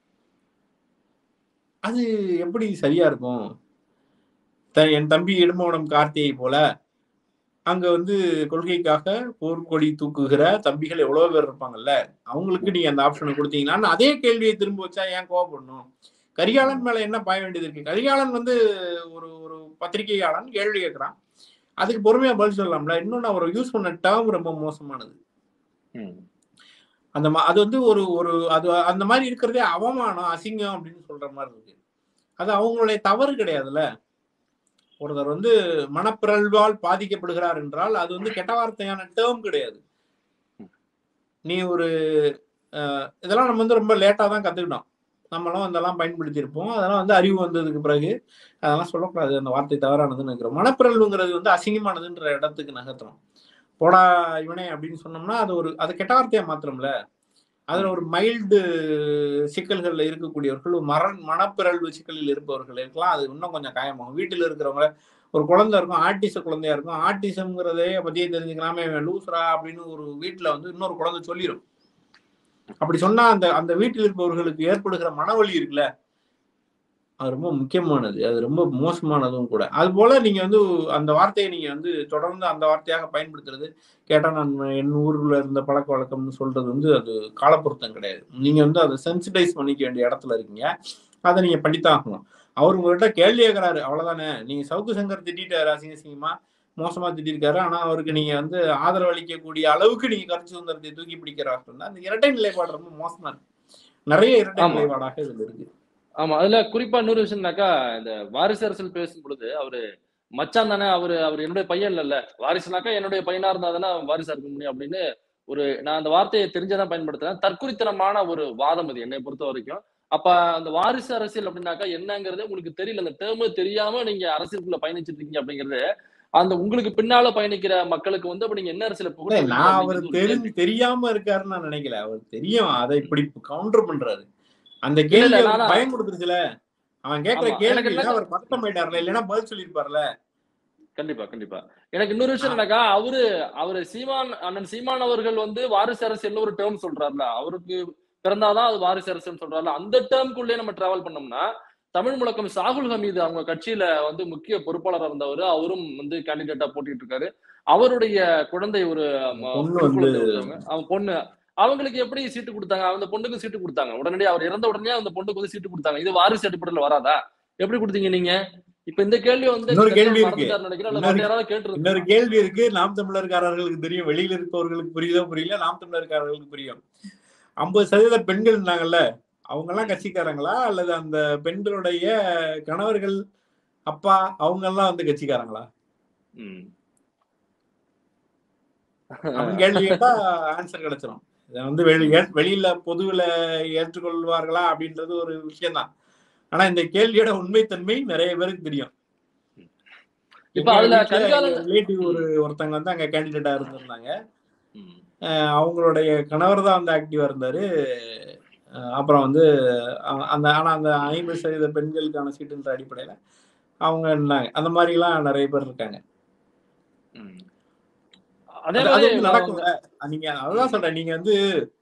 B: அது எப்படி சரியா இருக்கும் த- என் தம்பி இடும்பவனம் கார்த்திகை போல அங்க வந்து கொள்கைக்காக போர்க்கொடி தூக்குகிற தம்பிகள் எவ்வளவு பேர் இருப்பாங்கல்ல அவங்களுக்கு நீங்க அந்த ஆப்ஷனை கொடுத்தீங்கன்னா அதே கேள்வியை திரும்ப வச்சா ஏன் கோவப்படணும் கரிகாலன் மேல என்ன பாய வேண்டியது இருக்கு கரிகாலன் வந்து ஒரு ஒரு பத்திரிகையாளன் கேள்வி கேட்கிறான் அதுக்கு பொறுமையா பதில் சொல்லலாம்ல இன்னொன்னு அவர் யூஸ் பண்ண டேர்ம் ரொம்ப மோசமானது
A: ம்
B: அந்த மா- அது வந்து ஒரு ஒரு அது அந்த மாதிரி இருக்கிறதே அவமானம் அசிங்கம் அப்படின்னு சொல்ற மாதிரி இருக்கு அது அவங்களுடைய தவறு கிடையாதுல்ல ஒருத்தர் வந்து மனப்பிறழ்வால் பாதிக்கப்படுகிறார் என்றால் அது வந்து கெட்ட வார்த்தையான டேர்ம் கிடையாது நீ ஒரு அஹ், இதெல்லாம் நம்ம வந்து ரொம்ப லேட்டா தான் கத்துக்கிட்டோம் நம்மளும் அதெல்லாம் பயன்படுத்தியிருப்போம் அதெல்லாம் வந்து அறிவு வந்ததுக்கு பிறகு அதெல்லாம் சொல்லக்கூடாது அந்த வார்த்தை தவறானதுன்னு நினைக்கிறோம் மனப்பிறழ்வுங்கிறது வந்து அசிங்கமானதுன்ற இடத்துக்கு நகர்த்துறோம் போடா இவனே அப்படின்னு சொன்னோம்னா அது ஒரு அது கெட்ட வார்த்தையா மாத்திரம்ல அதுல ஒரு மைல்டு சிக்கல்கள்ல இருக்கக்கூடியவர்கள் ஒரு மர மனப்பிறழ்வு சிக்கலில் இருப்பவர்கள் இருக்கலாம் அது இன்னும் கொஞ்சம் காயமாகும் வீட்டில் இருக்கிறவங்க ஒரு குழந்தை இருக்கும் ஆர்டிச குழந்தையா இருக்கும் ஆர்டிசம்ங்கிறதே பத்தியே தெரிஞ்சுக்கலாமே இவன் லூசுரா அப்படின்னு ஒரு வீட்டுல வந்து இன்னொரு குழந்தை சொல்லிடும் அப்படி சொன்னா அந்த அந்த வீட்டில் இருப்பவர்களுக்கு ஏற்படுகிற மனவலி இருக்குல்ல அது ரொம்ப முக்கியமானது அது ரொம்ப மோசமானதும் கூட அது போல நீங்க வந்து அந்த வார்த்தையை நீங்க வந்து தொடர்ந்து அந்த வார்த்தையாக பயன்படுத்துறது கேட்டா நான் என் ஊர்ல இருந்த பழக்க வழக்கம்னு சொல்றது வந்து அது காலப்பொருத்தம் கிடையாது நீங்க வந்து அதை சென்சிடைஸ் பண்ணிக்க வேண்டிய இடத்துல இருக்கீங்க அதை நீங்க பண்ணித்தான் ஆகணும் அவர் உங்ககிட்ட கேள்வி கேட்கறாரு அவ்வளவுதானே நீங்க சவுக்கு சங்கர் திட்டாரு அசிங்க அசிங்கமா மோசமா திட்டிருக்காரு ஆனா அவருக்கு நீங்க வந்து ஆதரவு அளிக்கக்கூடிய அளவுக்கு நீங்க கருத்து சுதந்திரத்தை தூக்கி பிடிக்கிறார்கள் அந்த இரட்டை நிலைப்பாடு ரொம்ப மோசமா இருக்கு நிறைய இரட்டை
A: ஆமா.
B: நிலைப்பாடாக இதுல இருக்கு
A: ஆமா அதுல குறிப்பா இன்னொரு விஷயம்னாக்கா இந்த வாரிசு அரசியல் பேசும் பொழுது அவரு மச்சான் தானே அவரு அவர் என்னுடைய பையன் இல்லல்ல வாரிசுனாக்கா என்னுடைய பையனா இருந்தா தானே அவன் வாரிசா இருக்க முடியும் அப்படின்னு ஒரு நான் அந்த வார்த்தையை தெரிஞ்சதான் பயன்படுத்துறேன் தற்குறித்தனமான ஒரு வாதம் அது என்னை பொறுத்த வரைக்கும் அப்ப அந்த வாரிசு அரசியல் அப்படின்னாக்கா என்னங்கிறது உங்களுக்கு தெரியல அந்த டேர்மு தெரியாம நீங்க அரசியலுக்குள்ள பயணிச்சிட்டு இருக்கீங்க அப்படிங்கிறது அந்த உங்களுக்கு பின்னால பயணிக்கிற மக்களுக்கு வந்து அப்ப நீங்க என்ன அரசியல
B: இல்ல,
A: புகழ்ந்து
B: நான் அவர்
A: அப்படிங்கிறது ஒரு
B: தெரிஞ்சு தெரியாம இருக்காருன்னு நான் நினைக்கல அவர் தெரியும் அதை இப்படி கவுண்டர் பண்றாரு அந்த
A: இல்ல,
B: கேள்வி
A: இல்ல,
B: அவருக்கு
A: நானா-
B: பயம் கொடுத்துருச்சுல அவன் கேட்கிற
A: ஆமா, எனக்கு
B: கேள்வி
A: என்ன-
B: அவர் பதட்டம் ஆயிட்டார்ல இல்லைன்னா பதில் சொல்லியிருப்பார்ல
A: கண்டிப்பா கண்டிப்பா எனக்கு இன்னொரு விஷயம் என்னக்கா அவரு அவரு சீமான் அண்ணன் சீமான் அவர்கள் வந்து வாரிசு அரசியல்னு ஒரு டேர்ம் சொல்றாருல அவருக்கு பிறந்தாதான் அது வாரிசு அரசியல் சொல்றாருல அந்த டேர்ம்குள்ளே நம்ம டிராவல் பண்ணோம்னா தமிழ் முழக்கம் சாகுல் ஹமீது அவங்க கட்சியில வந்து முக்கிய பொறுப்பாளராக இருந்தவர் அவரும் வந்து கேண்டிடேட்டா போட்டிட்டு இருக்காரு அவருடைய குழந்தை ஒரு ம,
B: பொண்ணு
A: பெண்
B: வந்து-
A: குழந்தை ஒருத்தவங்க. அவங்க பொண்ணு அவங்களுக்கு எப்படி சீட்டு கொடுத்தாங்க அந்த பொண்ணுக்கு சீட்டு கொடுத்தாங்க உடனடியாக அவர் இறந்த உடனே அந்த பொண்ணுக்கு வந்து சீட்டு கொடுத்தாங்க இது வாரிசு அடிப்படையில் வராதா எப்படி கொடுத்தீங்க நீங்க இப்ப இந்த கேள்வி வந்து
B: இன்னொரு கேள்வி
A: கலைஞர்
B: இருக்கு.
A: மறந்துட்டாருன்னு நினைக்கிறேன் அல்லது
B: இன்னொரு-
A: மற்ற யாராவது கேட்டிருந்தாங்க.
B: இன்னொரு கேள்வி இருக்கு நாம் தமிழர்காரர்களுக்கு தெரியும் வெளியில இருப்பவர்களுக்கு புரியுதோ புரியல நாம் தமிழர்காரர்களுக்கு புரியும் ஐம்பது சதவீத பெண்கள் இருந்தாங்கல்ல அவங்க எல்லாம் கட்சிக்காரங்களா அல்லது அந்த பெண்களுடைய கணவர்கள் அப்பா அவங்க எல்லாம் வந்து கட்சிக்காரங்களா
A: ம்.
B: அப்படின்னு கேள்வி கேட்டா ஆன்சர் கிடைச்சிரும் இதை வந்து வெளி ஏ- வெளியில பொதுவுல ஏற்றுக்கொள்வார்களா அப்படின்றது ஒரு விஷயம்தான் ஆனா இந்த கேள்வியோட உண்மைத்தன்மை நிறைய பேருக்கு தெரியும்
A: இப்ப அதுல கரிகாலன்
B: ரிலேட்டிவ் ஒரு ஒருத்தங்க வந்து அங்க கேண்டிடேட்டா இருந்திருந்தாங்க
A: ம்.
B: அஹ் அவங்களுடைய கணவர் தான் வந்து ஆக்டிவா இருந்தாரு அஹ் அப்புறம் வந்து அ- அந்த ஆனா அந்த ஐம்பது சதவீத பெண்களுக்கான சீட்டுன்ற அடிப்படையில அவங்க இருந்தாங்க அந்த மாதிரி எல்லாம் நிறைய பேர் இருக்காங்க
A: ம். அதே
B: அது- அது
A: மாதிரி
B: வந்து நடக்கும்ல நீங்க அதான் சொல்றேன் நீங்க வந்து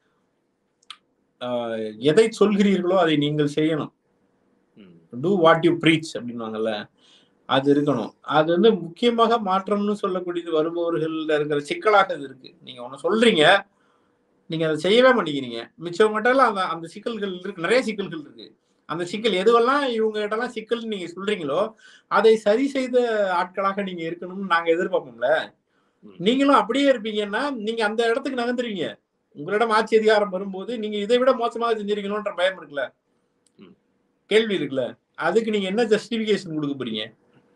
B: அஹ், எதை சொல்கிறீர்களோ அதை நீங்கள் செய்யணும்
A: ம்.
B: டூ வாட் யூ ப்ரீச் அப்படின்வாங்கல்ல அது இருக்கணும் அது வந்து முக்கியமாக மாற்றம்னு சொல்லக்கூடியது வருபவர்கள்ல இருக்கிற சிக்கலாக இது இருக்கு நீங்க ஒண்ணு சொல்றீங்க நீங்க அதை செய்யவே மாட்டேங்கிறீங்க மிச்சம் மட்டும் அந்த அந்த சிக்கல்கள் இருக்கு நிறைய சிக்கல்கள் இருக்கு அந்த சிக்கல் எதுவெல்லாம் இவங்க கிட்டலாம் சிக்கல் நீங்க சொல்றீங்களோ அதை சரி செய்த ஆட்களாக நீங்க இருக்கணும்னு நாங்க எதிர்பார்ப்போம்ல
A: ம்.
B: நீங்களும் அப்படியே இருப்பீங்கன்னா நீங்க அந்த இடத்துக்கு நகர்ந்துருவீங்க உங்களிடம் ஆட்சி அதிகாரம் வரும்போது நீங்க இதை விட மோசமாக செஞ்சிருக்கணும்ன்ற பயம் இருக்குல்ல
A: ம்.
B: கேள்வி இருக்குல்ல அதுக்கு நீங்க என்ன ஜஸ்டிபிகேஷன் கொடுக்க போறீங்க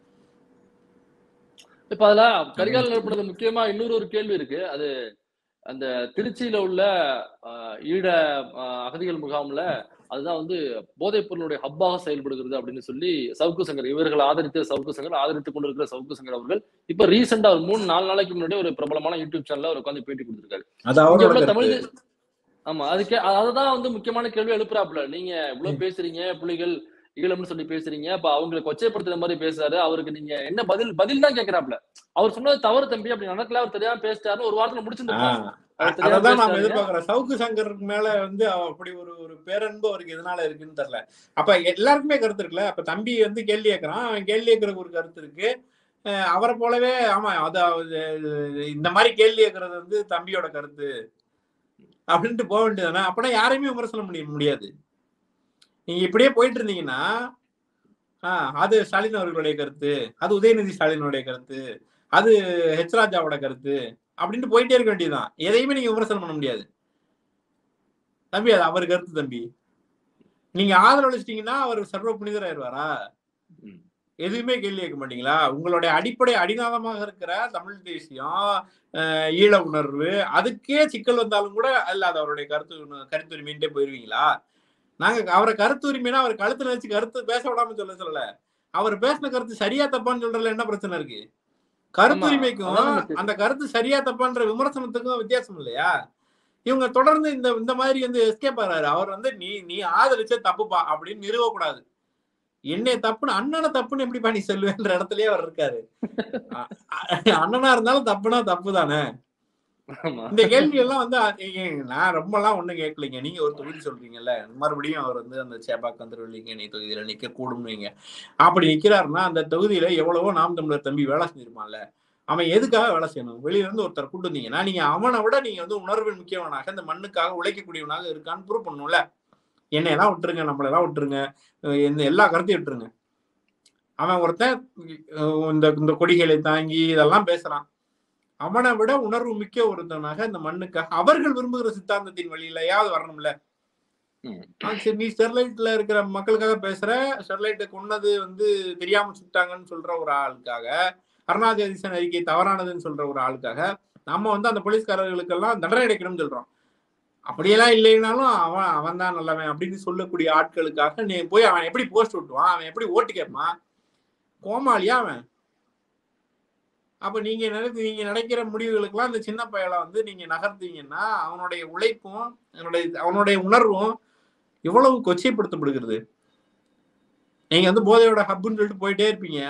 A: இப்ப அதுல கரிகாலன் ஏற்படுறது முக்கியமா இன்னொரு ஒரு கேள்வி இருக்கு அது அந்த திருச்சியில உள்ள ஆஹ், ஈழ ஆஹ், அகதிகள் முகாம்ல அதுதான் வந்து போதைப் பொருளுடைய ஹப்பாக செயல்படுகிறது அப்படின்னு சொல்லி சவுக்கு சங்கர் இவர்கள் ஆதரித்த சவுக்கு சங்கர் ஆதரித்துக் கொண்டிருக்கிற சவுக்கு சங்கர் அவர்கள் இப்ப ரீசெண்டா ஒரு மூணு நாலு நாளைக்கு முன்னாடி ஒரு பிரபலமான யூடியூப் சேனல்ல அவர் உட்காந்து பேட்டி கொடுத்திருக்காரு
B: அது
A: இங்க
B: அவரோட
A: உள்ள
B: கருத்து.
A: தமிழ் ஆமா அதுக்கே அததான் வந்து முக்கியமான கேள்வி எழுப்புறாப்புல நீங்க இவ்வளவு பேசுறீங்க புலிகள் ஈழம்னு சொல்லி பேசுறீங்க அப்ப அவங்களை கொச்சைப்படுத்துற மாதிரி பேசுறாரு அவருக்கு நீங்க என்ன பதில் பதில் தான் கேக்குறாப்ல அவர் சொன்னது தவறு தம்பி அப்படி நடக்கல அவர் தெரியாம பேசிட்டாருன்னு ஒரு வாரத்துல முடிச்சிருந்தாரு
B: ஆஹ்
A: அவர் தெரியாம
B: அததான் நாம
A: பேசிட்டாருங்க.
B: எதிர்பார்க்கிறோம் சவுக்கு சங்கருக்கு மேல வந்து அவ- அப்படி ஒரு ஒரு பேரன்பு அவருக்கு எதனால இருக்குன்னு தெரியல அப்ப எல்லாருக்குமே கருத்து இருக்குல்ல அப்ப தம்பி வந்து கேள்வி கேட்கறான் அவன் கேள்வி கேட்கறதுக்கு ஒரு கருத்து இருக்கு அஹ் அவரை போலவே ஆமா அது அது- இந்த மாதிரி கேள்வி கேட்கறது வந்து தம்பியோட கருத்து அப்படின்ட்டு போக வேண்டியதானே அப்பனா யாரையுமே விமர்சனம் பண்ண முடியாது நீங்க இப்படியே போயிட்டு இருந்தீங்கன்னா ஆஹ் அது ஸ்டாலின் அவர்களுடைய கருத்து அது உதயநிதி ஸ்டாலினுடைய கருத்து அது ஹெச் ராஜாவோட கருத்து அப்படின்ட்டு போயிட்டே இருக்க வேண்டியதுதான் எதையுமே நீங்க விமர்சனம் பண்ண முடியாது தம்பி அது அவர் கருத்து தம்பி நீங்க ஆதரவளிச்சிட்டீங்கன்னா அவர் சர்வ புனிதர் ஆயிடுவாரா
A: ம்.
B: எதுவுமே கேள்வி கேட்க மாட்டீங்களா உங்களுடைய அடிப்படை அடிநாதமாக இருக்கிற தமிழ் தேசியம் அஹ், ஈழ உணர்வு அதுக்கே சிக்கல் வந்தாலும் கூட அல்ல அது அவருடைய கருத்து கருத்துரிமைன்ட்டே போயிருவீங்களா நாங்க அவரை கருத்துரிமைனா அவர் கழுத்துல வச்சு கருத்து பேச விடாம சொல்ல சொல்லல அவர் பேசின கருத்து சரியா தப்பான்னு சொல்றதுல என்ன பிரச்சனை இருக்கு கருத்துரிமைக்கும்
A: அதான் நம்ம பேச-
B: அந்த கருத்து சரியா தப்பான்ற விமர்சனத்துக்கும் வித்தியாசம் இல்லையா இவங்க தொடர்ந்து இந்த இந்த மாதிரி வந்து எஸ்கேப் ஆறாரு அவர் வந்து நீ நீ ஆதரிச்ச தப்புப்பா அப்படின்னு நிறுவக்கூடாது என்னை தப்புன்னு அண்ணனை தப்புன்னு எப்படிப்பா நீ சொல்லுவேன்ற இடத்துலயே அவர் இருக்காரு அ- அ- அண்ணனா இருந்தாலும் தப்புனா தப்பு தானே
A: ஆமா
B: இந்த கேள்வி எல்லாம் வந்து அ- ஏ- நான் ரொம்ப எல்லாம் ஒண்ணும் கேட்கலைங்க நீங்க ஒரு தொகுதி சொல்றீங்கல்ல மறுபடியும் அவர் வந்து அந்த சேப்பாக்கம் கந்தரவள்ளிக்கு நீ தொகுதியில நிக்க கூடும்னு வைங்க அப்படி நிக்கிறாருன்னா அந்த தொகுதியில எவ்வளவோ நாம் தமிழர் தம்பி வேலை செஞ்சிருப்பான்ல அவன் எதுக்காக வேலை செய்யணும் வெளியில இருந்து ஒருத்தர் கூட்டு வந்தீங்கன்னா நீங்க அவனை விட நீங்க வந்து உணர்வின் முக்கியவனாக இந்த மண்ணுக்காக உழைக்கக்கூடியவனாக இருக்கான்னு ப்ரூவ் பண்ணணும்ல என்னையெல்லாம் விட்டுருங்க நம்மளெல்லாம் விட்டுருங்க அஹ் இந்த எல்லா கருத்தையும் விட்டுருங்க அவன் ஒருத்தன் அஹ் இந்த இந்த கொடிகளை தாங்கி இதெல்லாம் பேசுறான் அவனை விட உணர்வு மிக்க ஒருத்தனாக இந்த மண்ணுக்காக அவர்கள் விரும்புகிற சித்தாந்தத்தின் வழியிலையாவது வரணும்ல
A: ம்.
B: ஆ, சரி நீ ஸ்டெர்லைட்ல இருக்கிற மக்களுக்காக பேசுற ஸ்டெர்லைட்டை கொன்னது வந்து தெரியாம சுட்டாங்கன்னு சொல்ற ஒரு ஆளுக்காக அருணாச்சலேசன் அறிக்கை தவறானதுன்னு சொல்ற ஒரு ஆளுக்காக நம்ம வந்து அந்த போலீஸ்காரர்களுக்கெல்லாம் தண்டனை கிடைக்கணும்னு சொல்றோம் அப்படியெல்லாம் இல்லைனாலும் அவன் அவன் தான் நல்லவன் அப்படின்னு சொல்லக்கூடிய ஆட்களுக்காக நீ போய் அவன் எப்படி போஸ்ட் விட்டுவான் அவன் எப்படி ஓட்டு கேட்பான் கோமாளியா அவன் அப்ப நீங்க நினைத்து நீங்க நினைக்கிற முடிவுகளுக்கெல்லாம் இந்த சின்ன பயலை வந்து நீங்க நகர்த்தீங்கன்னா அவனுடைய உழைப்பும் அவனுடைய அவனுடைய உணர்வும் எவ்வளவு கொச்சைப்படுத்தப்படுகிறது நீங்க வந்து போதையோட ஹப்புன்னு சொல்லிட்டு போயிட்டே இருப்பீங்க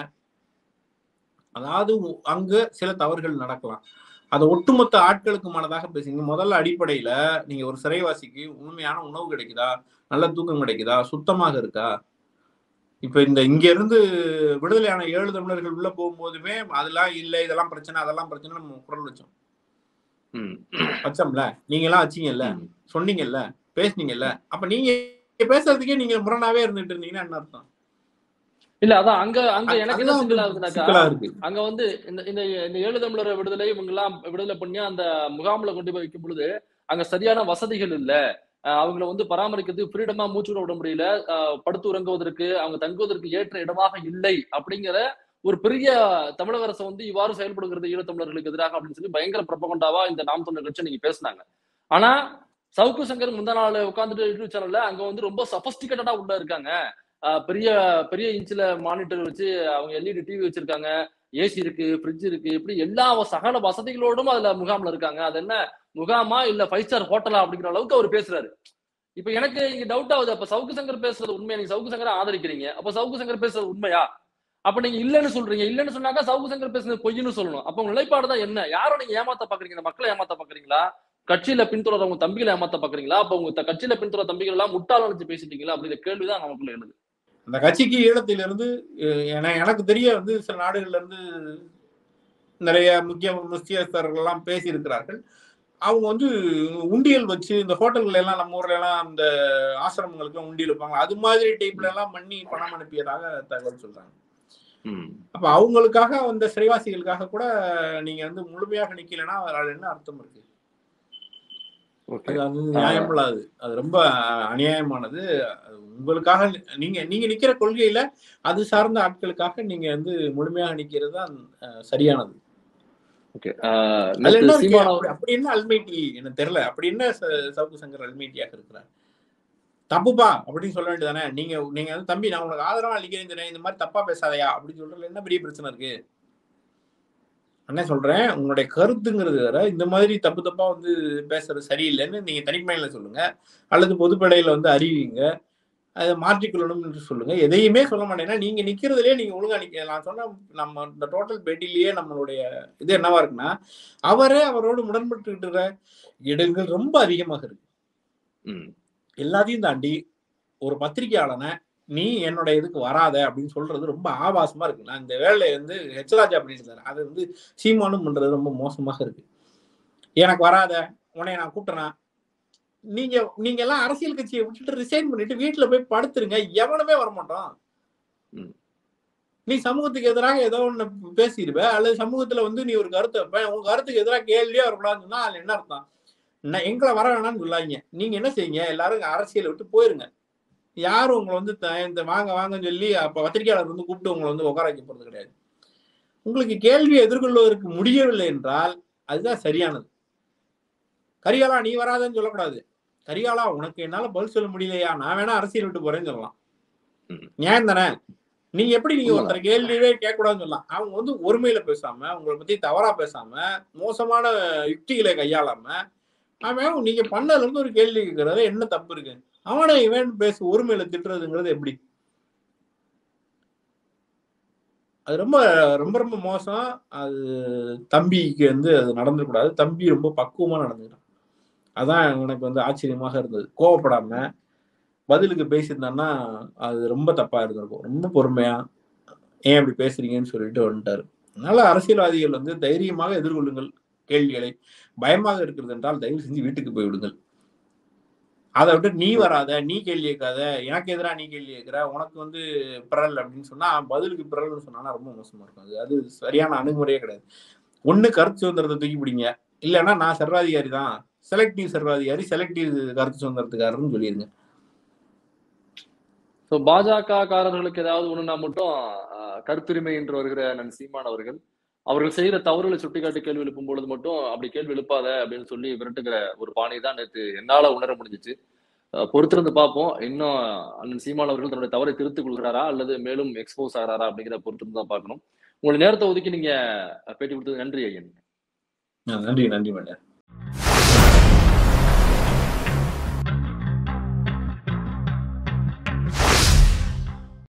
B: அதாவது உ- அங்க சில தவறுகள் நடக்கலாம் அதை ஒட்டுமொத்த ஆட்களுக்கு மனதாக பேசுங்க முதல்ல அடிப்படையில நீங்க ஒரு சிறைவாசிக்கு உண்மையான உணவு கிடைக்குதா நல்ல தூக்கம் கிடைக்குதா சுத்தமாக இருக்கா இப்ப இந்த இங்க இருந்து விடுதலையான ஏழு தமிழர்கள் உள்ள போகும்போதுமே அதெல்லாம் இல்லை இதெல்லாம் பிரச்சனை அதெல்லாம் பிரச்சனை நம்ம குரல் வச்சோம்
A: ம்.
B: வச்சோம்ல நீங்க எல்லாம் வச்சீங்கல்ல
A: ம்.
B: சொன்னீங்கல்ல பேசுனீங்கல்ல அப்ப நீங்க பேசுறதுக்கே நீங்க முரணாவே இருந்துட்டு இருந்தீங்கன்னா என்ன அர்த்தம்
A: இல்ல அதான் அங்க அங்க எனக்கு என்ன
B: அதுதான்
A: சிக்கலா
B: வந்து
A: இருக்குனாக்கா
B: சிக்கலா இருக்கு
A: அங்க வந்து இந்த இந்த இந்த ஏழு தமிழர் விடுதலை இவங்க எல்லாம் விடுதலை பண்ணி அந்த முகாம்ல கொண்டு போய் வைக்கும் பொழுது அங்க சரியான வசதிகள் இல்ல அஹ் அவங்கள வந்து பராமரிக்கிறதுக்கு ஃப்ரீடமா மூச்சு விட விட முடியல அஹ் படுத்து உறங்குவதற்கு அவங்க தங்குவதற்கு ஏற்ற இடமாக இல்லை அப்படிங்கிற ஒரு பெரிய தமிழக அரசு வந்து இவ்வாறு செயல்படுகிறது ஈழத்தமிழர்களுக்கு எதிராக அப்படின்னு சொல்லி பயங்கர பிரபகண்டாவா இந்த நாம் தமிழர் கட்சி நீங்க பேசுனாங்க ஆனா சவுக்கு சங்கர் முந்தா நாள் உட்காந்துட்டு யூடியூப் சேனல்ல அங்க வந்து ரொம்ப சபஸ்டிகேட்டடா உள்ள இருக்காங்க ஆஹ் பெரிய பெரிய இன்ச்ல மானிட்டர் வச்சு அவங்க எல்இடி டிவி வச்சிருக்காங்க ஏசி இருக்கு ஃப்ரிட்ஜ் இருக்கு இப்படி எல்லா வ- சகல வசதிகளோடும் அதுல முகாம்ல இருக்காங்க அது என்ன முகாமா இல்ல ஃபைவ் ஸ்டார் ஹோட்டலா அப்படிங்கிற அளவுக்கு அவர் பேசுறாரு இப்ப எனக்கு இங்க டவுட் ஆகுது அப்ப சவுக்கு சங்கர் பேசுறது உண்மையா நீங்க சவுக்கு சங்கரை ஆதரிக்கிறீங்க அப்ப சவுக்கு சங்கர் பேசுறது உண்மையா அப்ப நீங்க இல்லன்னு சொல்றீங்க இல்லன்னு சொன்னாக்கா சவுக்கு சங்கர் பேசுறது பொய்ன்னு சொல்லணும் அப்ப உங்க நிலைப்பாடு தான் என்ன யாரை நீங்க ஏமாத்த பாக்குறீங்க இந்த மக்களை ஏமாத்த பாக்குறீங்களா கட்சியில பின்தொடர உங்க தம்பிகளை ஏமாத்த பாக்குறீங்களா அப்ப உங்க த- கட்சியில பின்தொடர தம்பிகள் எல்லாம் முட்டாள் நினைச்சு பேசிட்டீங்களா அப்படிங்கிற கேள்விதான் நமக்குள்ள எழுது
B: அந்த கட்சிக்கு ஈழத்திலிருந்து அஹ், என- எனக்கு தெரிய வந்து சில நாடுகள்ல இருந்து நிறைய முக்கிய முக்கியஸ்தர்கள் எல்லாம் பேசி இருக்கிறார்கள் அவங்க வந்து உண்டியல் வச்சு இந்த ஹோட்டல்கள் எல்லாம் நம்ம ஊர்ல எல்லாம் அந்த ஆசிரமங்களுக்கு உண்டியல் வைப்பாங்க அது மாதிரி டைப்ல எல்லாம் பண்ணி பணம் அனுப்பியதாக தகவல் சொல்றாங்க அப்ப அவங்களுக்காக அந்த சிறைவாசிகளுக்காக கூட நீங்க வந்து முழுமையாக நிக்கலைன்னா அதனால என்ன அர்த்தம் இருக்கு
A: ஓகே
B: அது அது நியாயமில்லாது அது ரொம்ப அநியாயமானது அது உங்களுக்காக நீங்க நீங்க நிக்கிற கொள்கையில அது சார்ந்த ஆட்களுக்காக நீங்க வந்து முழுமையாக நிக்கிறது தான் அஹ், சரியானது
A: ஓகே
B: அதுல என்ன இருக்கு?
A: சீமான்
B: அப்படி- அப்படி என்ன அல்மைட்டி எனக்கு தெரியல அப்படி என்ன ச- சவுக்கு சங்கர் அல்மைட்டியாக இருக்கிறார் தப்புப்பா அப்படின்னு சொல்ல வேண்டியதானே நீங்க நீங்க வந்து தம்பி நான் உனக்கு ஆதரவா அளிக்கிறேன் சொன்னேன், இந்த மாதிரி தப்பா பேசாதயா அப்படின்னு சொல்றதுல என்ன பெரிய பிரச்சனை இருக்கு என்ன சொல்றேன் உங்களுடைய கருத்துங்கிறது வேற இந்த மாதிரி தப்பு தப்பா வந்து பேசுறது சரியில்லைன்னு நீங்க தனிமையில சொல்லுங்க அல்லது பொதுப்படையில வந்து அறிவிங்க அதை மாற்றிக்கொள்ளணும் என்று சொல்லுங்க எதையுமே சொல்ல மாட்டேன்னா நீங்க நிக்கிறதுலயே நீங்க ஒழுங்கா நிக்க நான் சொன்ன நம்ம இந்த டோட்டல் பேட்டிலேயே நம்மளுடைய இது என்னவா இருக்குன்னா அவரே அவரோடு முரண்பட்டுக்கிட்டு இருக்கிற இடங்கள் ரொம்ப அதிகமாக இருக்கு
A: ம்.
B: எல்லாத்தையும் தாண்டி ஒரு பத்திரிகையாளனை நீ என்னோட இதுக்கு வராத அப்படின்னு சொல்றது ரொம்ப ஆபாசமா இருக்கு நான் இந்த வேலையை வந்து ஹெச்ராஜா பண்ணிட்டு அது வந்து சீமானும் பண்றது ரொம்ப மோசமாக இருக்கு எனக்கு வராத உன்னை நான் கூப்பிட்டேனா நீங்க நீங்க எல்லாம் அரசியல் கட்சியை விட்டுட்டு ரிசைன் பண்ணிட்டு வீட்டுல போய் படுத்துருங்க எவனுமே வரமாட்டான்
A: ம்.
B: நீ சமூகத்துக்கு எதிராக ஏதோ ஒண்ணு பேசிடுவ அல்லது சமூகத்துல வந்து நீ ஒரு கருத்தை வைப்ப உங்க கருத்துக்கு எதிராக கேள்வியே வரக்கூடாதுன்னு சொன்னா அதுல என்ன அர்த்தம் நான் எங்களை வர வேணாம்னு சொல்லாதீங்க நீங்க என்ன செய்யுங்க எல்லாரும் இங்க அரசியலை விட்டு போயிருங்க யாரும் உங்களை வந்து த- இந்த வாங்க வாங்கன்னு சொல்லி அப்ப பத்திரிகையாளர் வந்து கூப்பிட்டு உங்களை வந்து உட்கார வைக்க போறது கிடையாது உங்களுக்கு கேள்வியை எதிர்கொள்வதற்கு முடியவில்லை என்றால் அதுதான் சரியானது கரிகாலா நீ வராதன்னு சொல்லக்கூடாது கரிகாலா உனக்கு என்னால பதில் சொல்ல முடியலையா நான் வேணா அரசியல் விட்டு போறேன்னு சொல்லலாம்
A: ம்.
B: நியாயம் தானே நீங்க எப்படி நீங்க
A: உண்மைதான்.
B: ஒருத்தர் கேள்வியே கேட்கக்கூடாதுன்னு சொல்லலாம் அவங்க வந்து ஒருமையில பேசாம உங்களை பத்தி தவறா பேசாம மோசமான யுக்திகளை கையாளாம அவன் நீங்க பண்ணதுல இருந்து ஒரு கேள்வி கேட்கறது என்ன தப்பு இருக்கு அவனை இவன் பேசு ஒருமையில திட்டுறதுங்கிறது எப்படி அது ரொம்ப ரொம்ப ரொம்ப மோசம் அது தம்பிக்கு வந்து அது நடந்துடக்கூடாது தம்பி ரொம்ப பக்குவமா நடந்துக்கிட்டான் அதான் எனக்கு வந்து ஆச்சரியமாக இருந்தது கோவப்படாம பதிலுக்கு பேசியிருந்தான்னா அது ரொம்ப தப்பா இருந்திருக்கும் ரொம்ப பொறுமையா ஏன் இப்படி பேசுறீங்கன்னு சொல்லிட்டு வந்துட்டாரு அதனால அரசியல்வாதிகள் வந்து தைரியமாக எதிர்கொள்ளுங்கள் கேள்விகளை பயமாக இருக்கிறது என்றால் தயவு செஞ்சு வீட்டுக்கு போய்விடுங்கள் அதை விட்டு நீ வராத நீ கேள்வி கேட்காத எனக்கு எதிராக நீ கேள்வி கேட்கிற உனக்கு வந்து பிறல் அப்படின்னு சொன்னா பதிலுக்கு பிறல்னு சொன்னா ரொம்ப மோசமா இருக்கும் அது அது சரியான அணுகுமுறையே கிடையாது ஒண்ணு கருத்து சுதந்திரத்தை தூக்கி பிடிங்க இல்லைன்னா நான் சர்வாதிகாரி தான் செலக்டிவ் சர்வாதிகாரி செலக்டிவ் கருத்து சுதந்திரத்துக்காரர்னு சொல்லிருங்க
A: ஸோ பாஜக காரர்களுக்கு ஏதாவது ஒண்ணுனா மட்டும் ஆஹ், கருத்துரிமை என்று வருகிற நன் சீமான் அவர்கள் அவர்கள் செய்யற தவறுகளை சுட்டிக்காட்டி கேள்வி எழுப்பும் பொழுது மட்டும் அப்படி கேள்வி எழுப்பாத அப்படின்னு சொல்லி விரட்டுகிற ஒரு பாணி தான் நேற்று என்னால உணர முடிஞ்சிச்சு ஆஹ், பொறுத்திருந்து பார்ப்போம் இன்னும் அண்ணன் சீமான் அவர்கள் தன்னுடைய தவறை திருத்திக் கொள்கிறாரா அல்லது மேலும் எக்ஸ்போஸ் ஆகிறாரா அப்படிங்கிற பொறுத்திருந்து தான் பார்க்கணும் உங்களுடைய நேரத்தை ஒதுக்கி நீங்க பேட்டி கொடுத்தது நன்றி ஐயன்
B: நன்றி நன்றி மேடம்